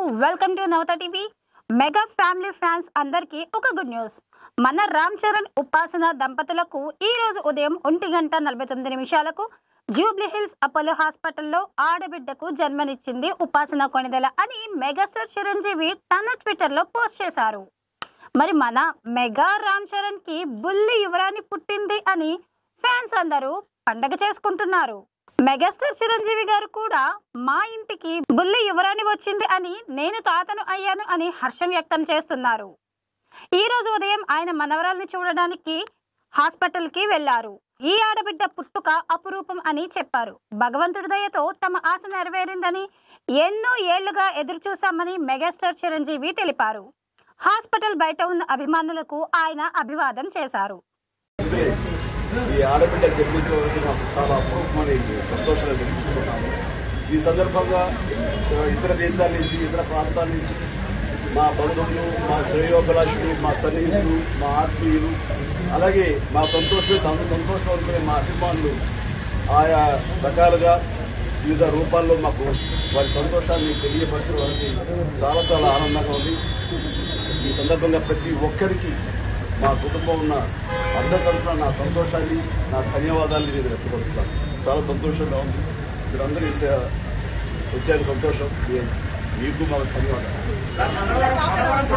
welcome to Navata TV mega family fans అందరికీ ఒక good news మన రామ్ చరణ్ ఉపాసన దంపతులకు ఈ రోజు ఉదయం ఒంటి గంట నలభై తొమ్మిది నిమిషాలకు జూబ్లీ హిల్స్ అపోలో హాస్పిటల్లో ఆడబిడ్డకు జన్మనిచ్చింది ఉపాసన కొనిదెల అని మెగాస్టార్ చిరంజీవి తన ట్విట్టర్లో పోస్ట్ చేశారు మరి మన మెగా రామ్ చరణ్ కి బుల్లి యువరాణి పుట్టింది అని ఫ్యాన్స్ అందరూ పండగ చేసుకుంటున్నారు మెగాస్టార్ చిరంజీవి గారు కూడా మా ఇంటికి బుల్లి యువరాణి వచ్చింది అని నేను తాతను అయ్యాను అని హర్షం వ్యక్తం చేస్తున్నారు ఈ రోజు ఉదయం ఆయన మనవరాల్ని చూడడానికి హాస్పిటల్ కి వెళ్లారు ఈ ఆడబిడ్డ పుట్టుక అపురూపం అని చెప్పారు భగవంతుడి దయతో తమ ఆశ నెరవేరిందని ఎన్నో ఏళ్లుగా ఎదురు చూశామని మెగాస్టార్ చిరంజీవి తెలిపారు హాస్పిటల్ బయట ఉన్న అభిమానులకు ఆయన అభివాదం చేశారు అంటే ఈ ఆడబిడ్డ జన్మించవలసి నాకు చాలా అపూర్వమని సంతోషంగా తెలుసుకుంటున్నాను ఈ సందర్భంగా ఆ, ఇతర దేశాల నుంచి ఇతర ప్రాంతాల నుంచి మా బంధువులు మా శ్రేయోభిలాషులు మా సన్నిహితులు మా ఆత్మీయులు అలాగే మా సంతోషం తమ సంతోషం అనుకునే మా అభిమానులు ఆయా రకాలుగా వివిధ రూపాల్లో మాకు వారి సంతోషాన్ని తెలియపరచడం అనేది చాలా చాలా ఆనందంగా ఉంది ఈ సందర్భంగా ప్రతి ఒక్కరికి మా కుటుంబం ఉన్న అందరి తరఫున నా సంతోషాన్ని నా ధన్యవాదాన్ని నేను వ్యక్తపరుస్తాను చాలా సంతోషంగా ఉంది మీరందరూ ఇంత వచ్చారు సంతోషం మీ- మీకు మాకు ధన్యవాదాలు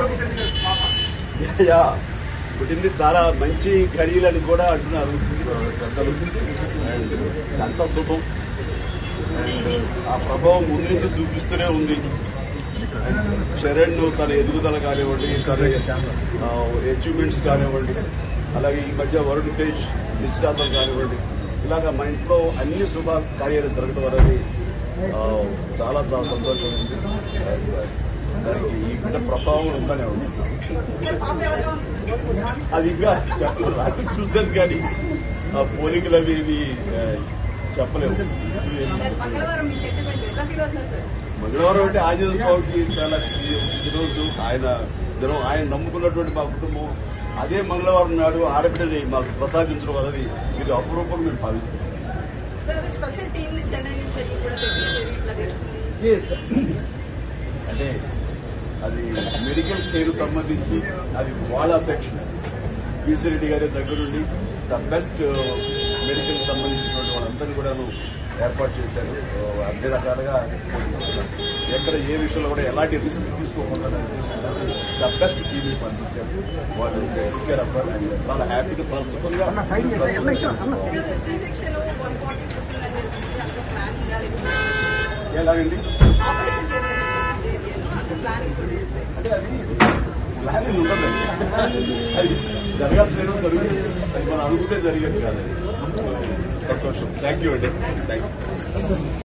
యా పుట్టింది చాలా మంచి ఘడియలని కూడా అంటున్నారు పెద్దలు And ఇదంతా శుభం అండ్ ఆ ప్రభావం ముందు నుంచి చూపిస్తూనే ఉంది చరణ్ తన ఎదుగుదల కానివ్వండి తన అచీవ్మెంట్స్ కానివ్వండి అలాగే ఈ మధ్య వరుణ్ తేజ్ నిశ్చితార్థం కానివ్వండి ఇలాగ మా ఇంట్లో అన్ని శుభ కార్యాలు జరగడం అనేది ఆ, చాలా చాలా సంతోషం ఉంది And, uh, దానికి ఈ బిడ్డ ప్రభావం ఉందనే ఉంది అది ఇంకా చెప్పలేదు రాత్రి చూశాను కానీ ఆ పోలికలు అవి ఇవి ఆ, చెప్పలేము మంగళవారం మీ సెంటిమెంట్ ఎట్లా ఫీల్ అవుతున్నారు సార్ మంగళవారం అంటే ఆంజనేయ స్వామికి చాలా ఈరోజు ఆయన దినం ఆయన నమ్ముకున్నటువంటి మా కుటుంబం అదే మంగళవారం నాడు ఆడబిడ్డని మాకు ప్రసాదించడం అనేది ఇది అపురూపం మేము భావిస్తాం సార్ స్పెషల్ టీమ్ ని చెన్నై నుంచి వెళ్ళి కూడా తెప్పించారు ఇట్లా తెలుస్తుంది ఎస్ అంటే అది మెడికల్ కేర్ సంబంధించి అది వాళ్ళ సెక్షన్ పీసీ రెడ్డి గారి దగ్గరుండి ద బెస్ట్ మెడికల్ సంబంధించినటువంటి వాళ్ళందరినీ కూడాను ఏర్పాటు చేశారు అన్ని రకాలుగా ఎక్కడ ఏ విషయంలో కూడా ఎలాంటి రిస్క్ తీసుకోకుండా ద బెస్ట్ టీవీ పంపించారు వాళ్ళు కేర్ అవ్వాలి చాలా హ్యాపీగా చాలా సుఖంగా three section one forty fifteen అని తెలిసింది అంత ప్లానింగ్ లేకపోతే ఎలాగండి ఆపరేషన్ చేసేది అంత ప్లానింగ్ అంటే అది ప్లానింగ్ ఉండదండి అది జరగాల్సిన జరుగుతుంది అది మనం అనుకుంటే జరిగేది కాదు సంతోషం థ్యాంక్ యూ అండి థ్యాంక్ యూ